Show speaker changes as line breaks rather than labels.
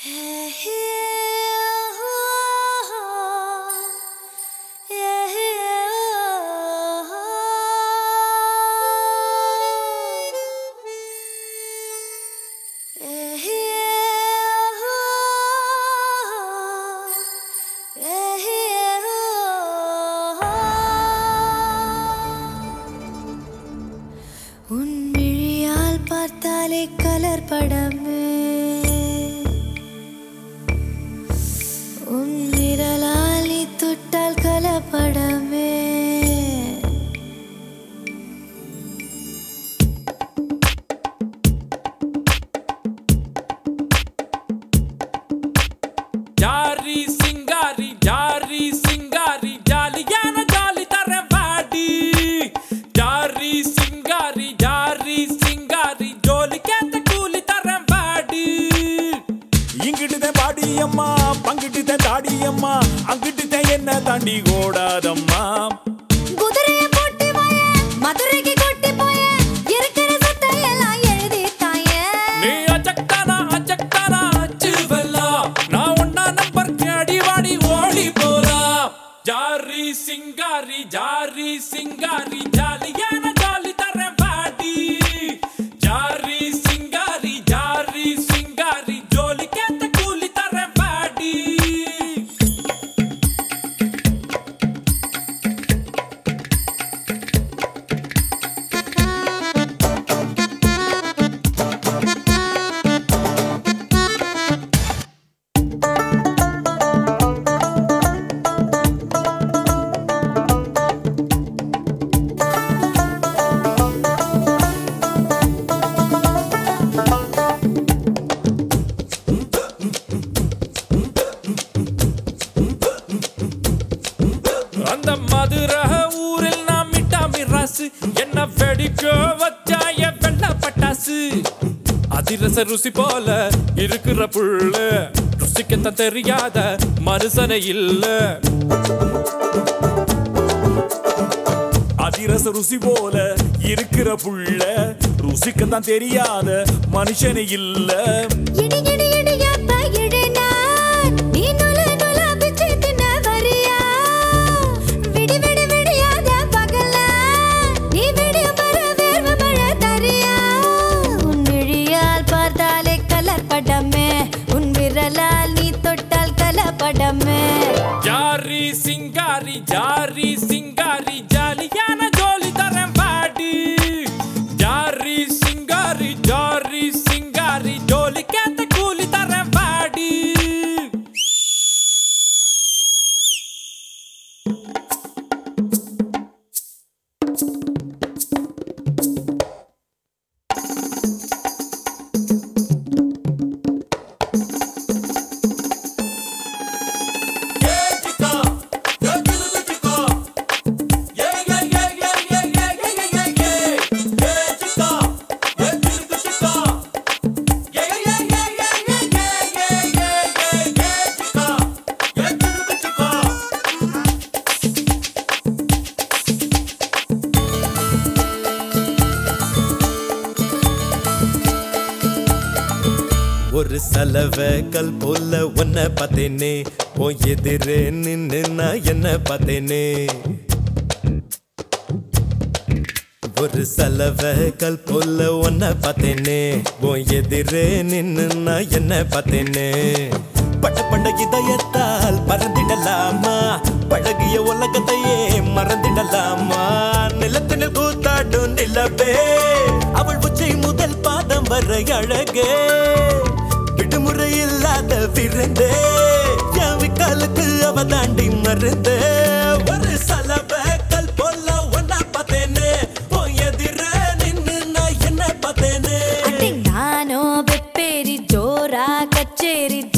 உன் விழியால் பார்த்தாலே கலர் படமே உன் விரலால் நீ தொட்டால் கலப்படமே
ஜாரி சிங்காரி ஜாரி சிங்காரி ஜாலியான ஜாலி தர வாடி ஜாரி சிங்காரி ஜாரி சிங்காரி ஜோலிக்கேத்த கூலி தர வாடி
இங்கிட்டுதான் பாடியம்மா பங்கிட்டுதான் தாடியம்மா அங்கிட்டுதான் என்ன தாண்டி ஓடாதம்மா
குதிரையை போட்டு வாய மதுரைக்கு கொட்டி போய இருக்கிற சொத்தை எல்லாம் எழுதி தாயே
நீ அஜக்தானா அஜக்தானா அச்சுவல்லா நான் ஒன்னா நம்பர் அடி வாடி ஓடி போலாம் ஜாரி சிங்காரி ஜாரி சிங்காரி ஜாலியான ஜாலி தர வாடி ஜாரி சிங்காரி ஜாரி சிங்காரி ஜோலிக்கேத்த கூலி தர வாடி அந்த மதுரை ஊரில் நான் மிட்டா மிராசு என்ன வெடிக்க வச்சாய வெள்ள பட்டாசு அதிரச ருசி போல இருக்கிற புள்ள ருசிக்கத்தான் தெரியாத மனுஷனை இல்ல
அதிரச ருசி போல இருக்கிற புள்ள ருசிக்கத்தான் தெரியாத மனுஷனே இல்ல
இடி இடி இடியாப்ப இடினான் நீ நுல நுல பிச்சு தின்ன வரியா விடி விடி விடியாத பகல நீ விடிய மர வேர்வ மழை தரியா உன் விழியால் பார்த்தாலே கலர் படமே உன் விரலால் நீ தொட்டால் கலப்படமே
ஜாரி சிங்காரி ஜாரி சிங்காரி ஜாலியான ஜோலி தரேன் வாடி ஜாரி சிங்காரி ஜாரி சிங்காரி ஜோலிக்கேத்த கூலி தரேன் வாடி
ஒரு சலவ கல் போல உன்னை பார்த்தேனே உன் எதிரே நின்னு நான் என்ன பார்த்தேனே ஒரு சலவ கல் போல உன்னை பார்த்தேனே உன் எதிரே நின்னு நான் என்ன பார்த்தேனே பட்ட பண்ட இதயத்தால் பறந்திடலாமா பழகிய உலகத்தையே மறந்திடலாமா நிலத்தினில் கூத்தாடும் நிலவே அவள் உச்சை முதல் பாதம் வரை அழகே விடுமுறை இல்லாத விருந்தே என் விக்காலுக்கு அவ தாண்டி மருந்தே ஒரு சலவ கல் போல ஒன்னா பார்த்தேனே உன் எதிர நின்னு நான் என்ன பார்த்தேனே
அட்டை நானோ வெப்பேரி ஜோரா கச்சேரி